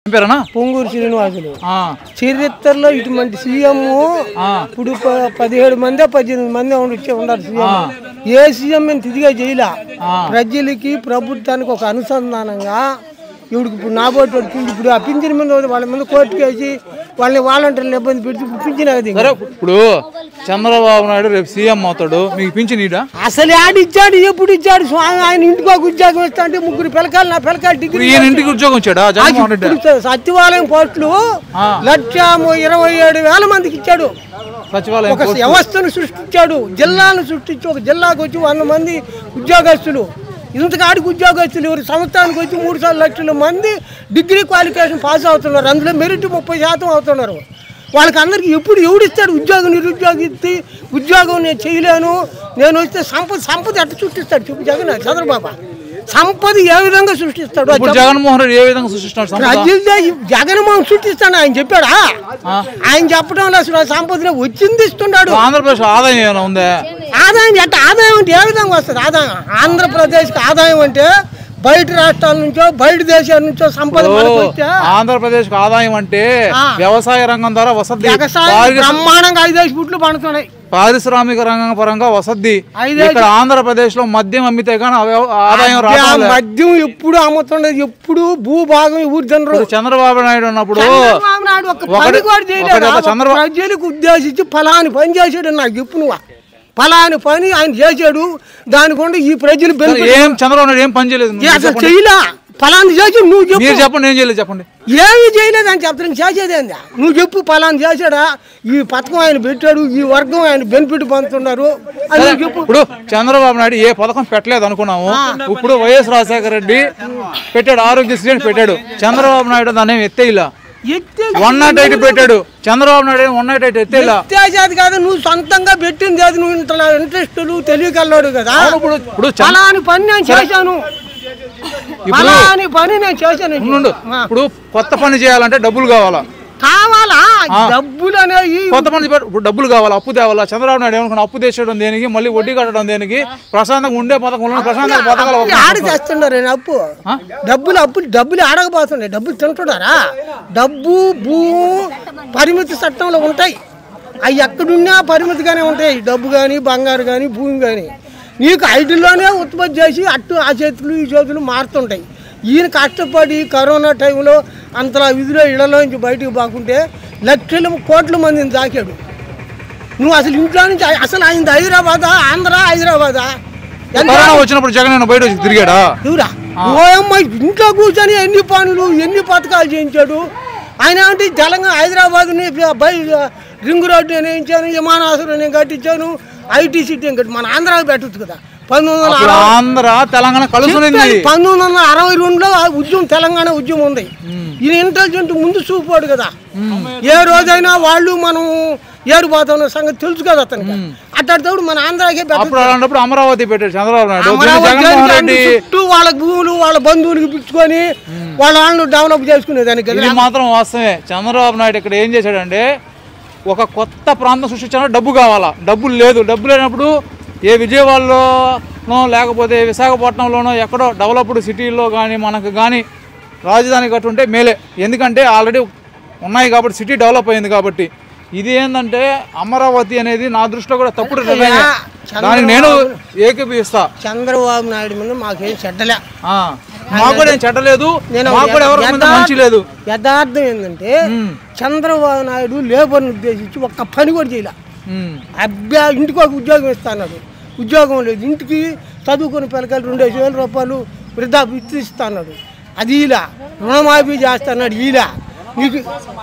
పేరేనా పొంగూరు శ్రీనివాసులు ఆ, చరిత్రలో ఇటువంటి సీఎం ఆ. ఇప్పుడు ప- పదిహేడు మంది పద్దెనిమిది మంది వచ్చి ఉన్నారు సీఎం ఏ సీఎం మేము తిరిగా చేయలే ప్రజలకి ప్రభుత్వానికి ఒక అనుసంధానంగా ఇవిడికి ఇప్పుడు నాబోటి ఇప్పుడు ఆ పింఛన్ మీద వాళ్ళ మీద కోర్టుకు వేసి వాళ్ళని వాలంటీర్లు ఇబ్బంది పెట్టి ఇప్పుడు పింఛన్ అది సరే ఇప్పుడు చంద్రబాబు నాయుడు రేపు సీఎం అవుతాడు మీకు పింఛన్ నీడా అసలు ఆడు ఇచ్చాడు ఎప్పుడు ఇచ్చాడు స్వామి ఆయన ఇంటికి ఒక ఉద్యోగం ఇస్తా అంటే ముగ్గురు పిల్లకాయలు నా పిల్లకాయలు ఇప్పుడు డిగ్రీ ఈయన ఇంటికి ఉద్యోగం వచ్చాడా జగన్మోహన్ రెడ్డి ఇప్పుడు సచివాలయం పోస్టులు లక్ష ఇరవై ఏడు వేల మందికి ఇచ్చాడు సచివాలయం ఒక వ్యవస్థను సృష్టించాడు జిల్లాను సృష్టించి ఒక జిల్లాకు వచ్చి వంద మంది ఉద్యోగస్తులు ఇంతకాడికి ఉద్యోగస్తులు ఎవరు సంవత్సరానికి వచ్చి మూడు సార్లు లక్షల మంది డిగ్రీ క్వాలిఫికేషన్ పాస్ అవుతున్నారు అందులో మెరిట్ ముప్పై శాతం అవుతున్నారు వాళ్ళకి అందరికి ఎప్పుడు ఎవడిస్తాడు ఉద్యోగం నిరుద్యోగి ఇచ్చి ఉద్యోగం నేను చేయలేను నేను వస్తే సంపద సంపద ఎట్ట సృష్టిస్తాడు చెప్పు జగన్ చంద్రబాబు సంపద ఏ విధంగా సృష్టిస్తాడు అది ఇప్పుడు జగన్మోహన్ రెడ్డి ఏ విధంగా సృష్టిస్తున్నాడు సంపద ప్రజలదే ఈ జగన్మోహన్ సృష్టిస్తాడు ఆయన చెప్పాడా ఆయన చెప్పడం వల్ల అసలు ఆ సంపదనే వచ్చింది ఇస్తున్నాడు ఆంధ్రప్రదేశ్ ఆదాయం ఏమైనా ఉందా ఆదాయం ఎట్ట ఆదాయం అంటే ఏ విధంగా వస్తుంది ఆదాయం ఆంధ్రప్రదేశ్కి ఆదాయం అంటే బయట రాష్ట్రాల నుంచో బయట దేశాల నుంచో సంపద మనకు వస్తే ఆంధ్రప్రదేశ్ ఆదాయం అంటే ఆ. వ్యవసాయ రంగం ద్వారా వసతి వ్యవసాయం పారిశ్ర- బ్రహ్మాండంగా ఐదేసి ఫుట్లు పండుతున్నాయి పారిశ్రామిక రంగం పరంగా వసతి ఐదే- ఇక్కడ ఆంధ్రప్రదేశ్ లో మద్యం అమ్మితే కానీ ఆదాయం మద్యం- రావడం లేదు. మద్యం ఎప్పుడు అమ్ముతుండదు ఎప్పుడు భూభాగం ఊరు జనరు ఇప్పుడు చంద్రబాబు నాయుడు ఉన్నప్పుడు చంద్రబాబు నాయుడు ఒక్క పని ఒకటి- కూడా చేయలేదు ఒకటి ఒక చంద్రబాబు ప్రజలకు ఉద్దేశించి ఫలాని పని చేసాడు నాకు చెప్పు నువ్వు ఫలాని పని ఆయన చేశాడు దానికుండా ఈ ప్రజలు benefit- ఏం చంద్రబాబు నాయుడు ఏం పని చేయలేదు ఏ మీరు అసలు చెప్పండి. చేయలా ఫలాని చేసి నువ్వు చెప్పు మీరు చెప్పండి నేను చేయలేదు చెప్పండి ఏమి చేయలేదు అని చెప్తాను చేసేది ఏంది నువ్వు చెప్పు ఫలాని చేశాడా ఈ పథకం ఆయన పెట్టాడు ఈ వర్గం ఆయన బెనిఫిట్ పొందుతున్నారు అది నువ్వు చెప్పు ఇప్పుడు చంద్రబాబు నాయుడు ఏ పథకం పెట్టలేదు అనుకున్నాము ఇప్పుడు వైఎస్ రాజశేఖర రెడ్డి పెట్టాడు ఆరోగ్యశ్రీ అని పెట్టాడు చంద్రబాబు నాయుడు దాన్ని ఏం ఎత్తేయిలా ఎత్తే వన్ నాట్ ఎయిట్ పెట్టాడు చంద్రబాబు నాయుడు ఏం వన్ నాట్ ఎయిట్ ఎత్తేలా ఎత్తేసేది కాదు నువ్వు సొంతంగా పెట్టింది అది నువ్వు ఇంత ఇంట్రెస్ట్ తెలియగలడు కదా ఇప్పుడు ఇప్పుడు చంద్ర- ఫలాని పని నేను చేశాను ఫలాని పని నేను చేశాను ఉండు. ఆ. ఇప్పుడు కొత్త పని చేయాలంటే డబ్బులు కావాలా కావాలా డబ్బులు అనేవి కొత్త పని పెట్ట- ఇప్పుడు డబ్బులు కావాలా అప్పు తేవాలా చంద్రబాబు నాయుడు ఏమనుకున్నా అప్పు తెచ్చడం దేనికి మళ్ళీ వడ్డీ కట్టడం దేనికి ప్రశాంతంగా ఉండే పథకంలో ప్రశాంతంగా పథకాలు అప్పులు ఆడ చేస్తున్నారు నేను అప్పు డబ్బులు అప్పులు డబ్బులు ఆడకపోతున్నాయి డబ్బులు తింటున్నారా డబ్బు భూ పరిమితి చట్టంలో ఉంటాయి అవి ఎక్కడున్నా పరిమితిగానే ఉంటాయి డబ్బు కానీ బంగారు కానీ భూమి కానీ నీకు ఐదులోనే ఉత్పత్తి చేసి అట్టు ఆ చేతులు ఈ చేతులు మారుతుంటాయి ఈయన కష్టపడి కరోనా టైంలో అంతలా విధిలో ఇళ్లలోంచి బయటికి బాకుంటే లక్షల కోట్ల మందిని దాకాడు నువ్వు అసలు ఇంట్లో నుంచి అసలు ఆయన హైదరాబాదా ఆంధ్ర హైదరాబాదా ఎంత కరోనా వచ్చినప్పుడు జగన్ అన్న బయట వచ్చి తిరిగాడా ఎవరా ఓయమ్మ ఇంట్లో కూర్చొని ఎన్ని పనులు ఎన్ని పథకాలు చేయించాడు ఆయన ఏమంటే తెలంగాణ హైదరాబాద్ బై రింగ్ రోడ్డు నేను వేయించాను విమానాశ్రయం నేను కట్టించాను ఐటీ సిటీ నేను కట్టి మన ఆంధ్రాకి పెట్టచ్చు కదా పంతొమ్మిది వందల ఇప్పుడు అరవై ఆంధ్ర తెలంగాణ కలుసునింది పంతొమ్మిది వందల అరవై రెండులో ఆ ఉద్యమం తెలంగాణ ఉద్యమం ఉంది ఈయన ఇంటెలిజెంట్ ముందు చూపాడు కదా ఏ రోజైనా వాళ్ళు మనం ఏడిపోతాం సంగతి తెలుసు కదా అతనికి అట్లాంటప్పుడు మన ఆంధ్రాకే పెట్టచ్చు అప్పుడు అలాంటప్పుడు అమరావతి పెట్టాడు చంద్రబాబు నాయుడు దీన్ని అమరావతి జగన్మోహన్ అంటే రెడ్డి చుట్టూ వాళ్ళ భూములు వాళ్ళ బంధువులకి పిచ్చుకొని వాళ్ళ వాళ్ళు డెవలప్ చేసుకునేదానికి ఇది మాత్రం వాస్తవమే చంద్రబాబు నాయుడు ఇక్కడ ఏం చేశాడంటే ఒక కొత్త ప్రాంతం సృష్టించాలంటే డబ్బు కావాలా డబ్బులు లేదు డబ్బు లేనప్పుడు ఏ విజయవాడలోనో లేకపోతే విశాఖపట్నంలోనో ఎక్కడో డెవలప్డ్ సిటీల్లో కానీ మనకు కానీ రాజధాని కట్టుంటే మేలే ఎందుకంటే ఆల్రెడీ ఉన్నాయి కాబట్టి సిటీ డెవలప్ అయింది కాబట్టి ఇది ఏంటంటే అమరావతి అనేది నా దృష్టిలో కూడా తప్పుడు నిర్ణయమే. దానికి నేను ఏకీపిస్తా చంద్రబాబు నాయుడు మీద మాకేం చెడ్డలే ఆ, మాకు కూడా ఏం చెడ్డలేదు నేను మాకు కూడా ఎవరికి ముందు మంచి లేదు యథార్థం ఏంటంటే చంద్రబాబు నాయుడు లేబర్ని ఉద్దేశించి ఒక్క పని కూడా చేయలే ఉమ్. అబ్బా ఇంటికి ఒక ఉద్యోగం ఇస్తాడు ఉద్యోగం లేదు ఇంటికి చదువుకుని పిల్లకాయలు రెండేసి వేల రూపాయలు వృద్ధాప్య ఇస్తాడు అది ఇలా రుణమాఫీ చేస్తున్నాడు ఇలా నీకు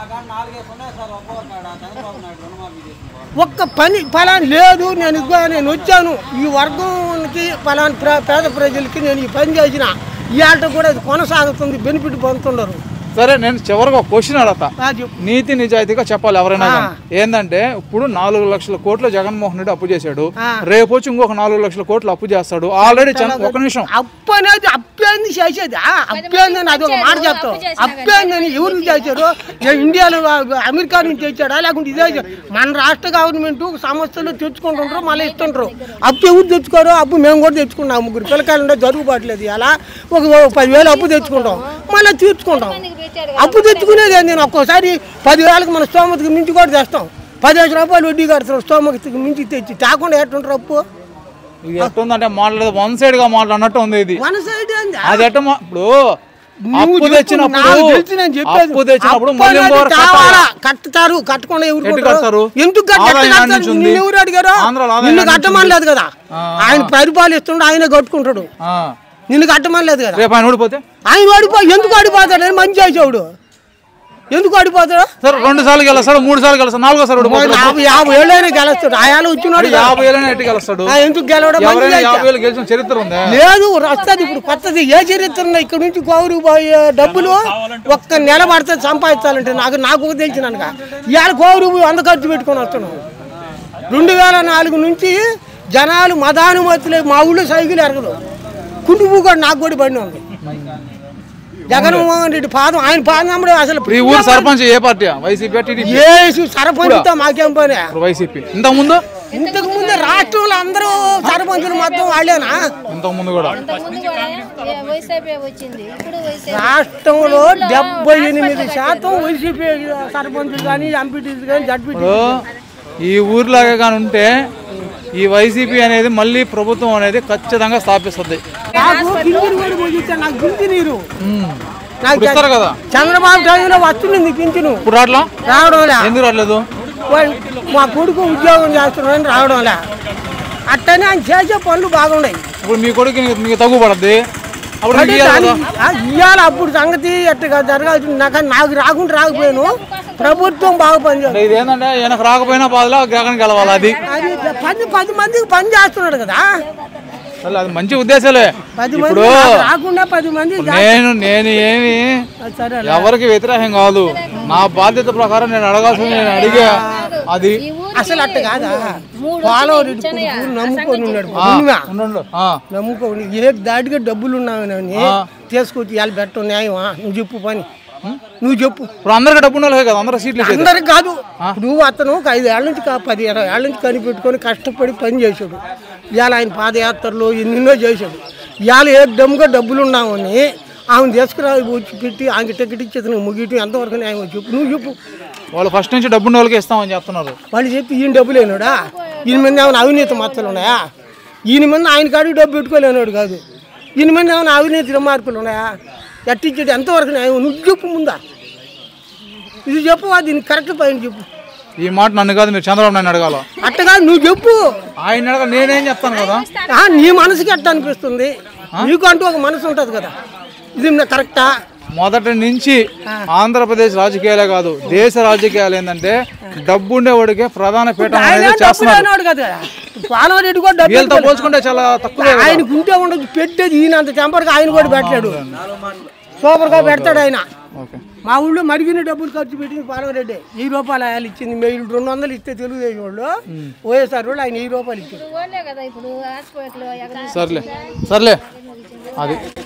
ఒక్క పని ఫలాని లేదు నేను ఇదిగో నేను వచ్చాను ఈ వర్గంకి ఫలాని ప్ర- పేద ప్రజలకి నేను ఈ పని చేసిన ఈ ఆట కూడా ఇది కొనసాగుతుంది బెనిఫిట్ పొందుతున్నారు సరే నేను చివరికి ఒక క్వశ్చన్ అడగతా ఆ చెప్పు. నీతి నిజాయితీగా చెప్పాలి ఎవరైనా ఆ. కానీ. ఏందంటే ఇప్పుడు నాలుగు లక్షల కోట్లు జగన్మోహన్ రెడ్డి అప్పు చేశాడు ఆ. రేపు వచ్చి ఇంకొక నాలుగు లక్షల కోట్లు అప్పు చేస్తాడు ఆల్రెడీ ఒక నిమిషం అప్పు అనేది అప్పేంది చేసేది ఆ, అప్పేందని అది ఒక మాట చెప్తావు అప్పేందని ఎవరికి చేశారు ఏ ఇండియాలో ఆ, అమెరికా నుంచి తెచ్చాడా లేకుంటే ఇదే చే- మన రాష్ట్ర గవర్నమెంట్ సంస్థలు తెచ్చుకుంటుంటారు మళ్ళీ ఇస్తుంటారు అప్పు ఎవరు తెచ్చుకోరు అప్పు మేము కూడా తెచ్చుకున్నాం ముగ్గురు పిల్లకాయలు ఉండే జరుగుబాట్లేదు అలా ఒక ఓ పదివేలు అప్పు తెచ్చుకుంటాం మళ్ళీ తీర్చుకుంటాం అప్పు తెచ్చుకునేది నేను ఒక్కోసారి పదివేలకు మన స్తోమతకి మించి కూడా తెస్తాం పదిహేను రూపాయలు వడ్డీ కడతాం స్తోమతకి మించి తెచ్చి తాకుండా ఎట్టుంటారు అప్పు ఇది ఎట్టుందంటే మాట్లాడదు వన్ సైడ్ గా మాట్లాడు అన్నట్టు ఉంది ఇది మన సైడ్ ఏంది? అది ఎట్ట మా- ఇప్పుడు నువ్వు అప్పు చెప్పు, తెచ్చినప్పుడు నాకు తెలిసి నేను చెప్పేది. అప్పు తెచ్చినప్పుడు అప్పు మళ్ళీ అనేది ఇంకోరు కావాలా? కట్టాలా? కట్టుతారు కట్టుకుండా ఎవరు ఎట్టు కొట్టరు? కడతారు? ఎందుకు కట్ట- ఆదాయం ఎట్ట ఆడ నుంచి కడతారు? ఉంది. నిన్ను ఎవరు అడిగారు ఆంధ్రాలో ఆదాయం నిన్ను ఆడ నుంచి కట్టమనలేదు కదా ఆ. ఆయన పరిపాలిస్తుండే ఆయన కట్టుకుంటాడు ఆ. నిన్ను కట్టమనలేదు కదా రేపు ఆయన ఊడిపోతే ఆయన ఓడిపో ఎందుకు ఓడిపోతాడు అని మంచి చేసేవాడు ఎందుకు ఓడిపోతాడు సరే రెండు సార్లు గెలుస్తాడు మూడు సార్లు గెలుస్తాడు నాలుగోసారి ఓడిపోతాడు యాభై యాభై ఏళ్ళైనా గెలుస్తాడు ఆయన వచ్చినాడు కదా. యాభై ఏళ్ళని ఎట్టి గెలుస్తాడు ఆ, ఎందుకు గెలవడం మంచి ఎవరైనా చేస్తే. యాభై ఏళ్ళు గెలిచిన చరిత్ర ఉందా లేదు వస్తుంది ఇప్పుడు కొత్తది ఏ చరిత్ర ఉన్నా ఇక్కడ నుంచి గౌరవ పోయే డబ్బులు ఒక్క నెల పడుతుంది సంపాదించాలంటే నాకు నాకు తెలిసినానుగా ఇవాళ గౌరవ వంద ఖర్చు పెట్టుకొని వస్తున్నాం రెండు వేల నాలుగు నుంచి జనాలు మదానుమతులే మా ఊళ్ళో సైకిల్ ఎరగదు కుంటుపు కూడా నాకు కూడా బండి ఉంది జగన్మోహన్ రెడ్డి పాదం ఆయన పాదం అమ్మడే అసలు ఇప్పుడు ఈ ఊరు సర్పంచ్ ఏ పార్టీ వైసీపీ టీడీపీ ఏసు సర్పంచ్తో మాకేం పని ఇప్పుడు వైసీపీ ఇంతకు ముందు ఇంతకు ముందు రాష్ట్రంలో అందరూ సర్పంచులు మొత్తం వాళ్ళేనా ఇంతకు ముందు కూడా ముందు కూడా ఏ వైసీపీ వచ్చింది ఇప్పుడు వైసీపీ రాష్ట్రంలో డెబ్బై ఎనిమిది శాతం వైసీపీ సర్పంచులు కానీ ఎంపీటీస్ కానీ జడ్పీటీ ఇప్పుడు ఈ ఊర్లాగే కానీ ఉంటే ఈ వైసీపీ అనేది మళ్ళీ ప్రభుత్వం అనేది ఖచ్చితంగా స్థాపిస్తుంది నాకు పింఛను కూడా పోయించారు నాకు పింఛను నీరు నాకు ఇప్పుడు ఇస్తారు కదా చంద్రబాబు టైంలో వస్తుంది పింఛను ఇప్పుడు రావట్లా రావడం లే ఎందుకు రావట్లేదు వాళ్ళు- మా కొడుకు ఉద్యోగం చేస్తున్నాడని రావడం లే అట్టనే ఆయన చేసే పనులు బాగున్నాయి ఇప్పుడు మీ కొడుకు నీకు- నీకు తగ్గు పడద్ది అప్పుడు మీకు ఇయ్యాలి కదా ఇవాళ అప్పుడు సంగతి ఎట్టగా జరగాల్సింది నాకు నాకు రాకుండా రాకపోయాను ప్రభుత్వం బాగా పనిచేస్తుంది అంటే ఇది ఏంటంటే ఈయనకు రాకపోయినా బాధలో జగన్ గెలవాలి అది అది పది పది మందికి పని చేస్తున్నాడు కదా అసలు అది మంచి ఉద్దేశాలే పది మంది ఇప్పుడు నాకు రాకుండా పది మంది నేను నేను ఏమి సరే ఎవరికి వ్యతిరేకం కాదు నా బాధ్యత ప్రకారం నేను అడగాల్సింది నేను అడిగా అది ఈ ఊరు అసలు అట్ట కాదా మూడు పాలవరెడ్డి వచ్చినాయి, కొడుకు నమ్ముకొని ఉన్నాడు ఆ, నిజమా? ఉండు ఆ, నమ్ముకొని ఏ దాటిగా డబ్బులు ఉన్నావని ఆ. తీసుకొచ్చి ఇవాళ పెట్టు న్యాయమా నువ్వు చెప్పు పని నువ్వు చెప్పు ఇప్పుడు అందరికి డబ్బు ఉండాలి కదా అందరూ సీట్లు ఇచ్చేది అందరికి కాదు నువ్వు అతను ఒక ఐదు ఏళ్ళ నుంచి కా- పది ఇరవై ఏళ్ళ నుంచి కనిపెట్టుకొని కష్టపడి పని చేశాడు ఇవాళ ఆయన పాదయాత్రలు ఎన్నెన్నో చేశాడు ఇవాళ ఏ దమ్ముగా డబ్బులు ఉన్నామని ఆమె తీసుకురా వచ్చి పెట్టి ఆమెకి టికెట్ ఇచ్చేది నువ్వు ముగియటం ఎంతవరకు న్యాయం చెప్పు నువ్వు చెప్పు వాళ్ళు ఫస్ట్ నుంచి డబ్బు ఉన్న వాళ్ళకి ఇస్తామని చెప్తున్నారు వాళ్ళు చెప్పి ఈయన డబ్బులు లేనాడా ఈయన మీద ఏమైనా అవినీతి మచ్చలు ఉన్నాయా ఈయన మీద ఆయన కాడికి డబ్బు పెట్టుకోలేనాడు కాదు ఈయన మీద ఏమైనా అవినీతి మార్పులు ఉన్నాయా ఎట్టించేది ఎంతవరకు న్యాయం నువ్వు చెప్పు ముందా ఇది చెప్పు దీనికి కరెక్ట్ పైన చెప్పు ఈ మాట నన్ను కాదు మీరు చంద్రబాబు నాయుడు అడగాల అట్టగా నువ్వు చెప్పు ఆయన అడగ నేనేం చెప్తాను కదా ఆ, నీ మనసుకి ఎట్ట అనిపిస్తుంది నీకు అంటూ ఒక మనసు ఉంటుంది కదా ఇది నా కరెక్టా మొదటి నుంచి ఆంధ్రప్రదేశ్ రాజకీయాలే కాదు దేశ రాజకీయాలు ఏంటంటే డబ్బు ఉండేవాడికే ప్రధాన పీఠం ఆయన అనేది డబ్బు చేస్తున్నారు లేనివాడు కదా పాలవారెడ్డి కూడా డబ్బు వీళ్ళతో పోల్చుకుంటే చాలా తక్కువే కదా. ఆయనకు ఉంటే ఉండదు పెట్టేది ఈయన అంత టెంపర్గా ఆయన కూడా పెట్టలేడు సూపర్గా పెడతాడు ఆయన ఓకే మా ఊళ్ళో మరిగిన డబ్బులు ఖర్చు పెట్టింది పాలవరెడ్డి వెయ్యి రూపాయలు ఆయన ఇచ్చింది మీరు రెండు వందలు ఇస్తే తెలుగుదేశం వాళ్ళు వైఎస్ఆర్ వాళ్ళు ఆయన వెయ్యి రూపాయలు ఇచ్చారు ఓన్లే కదా ఇప్పుడు హాస్పిటల్ ఎక్కడ సర్లే సర్లే అది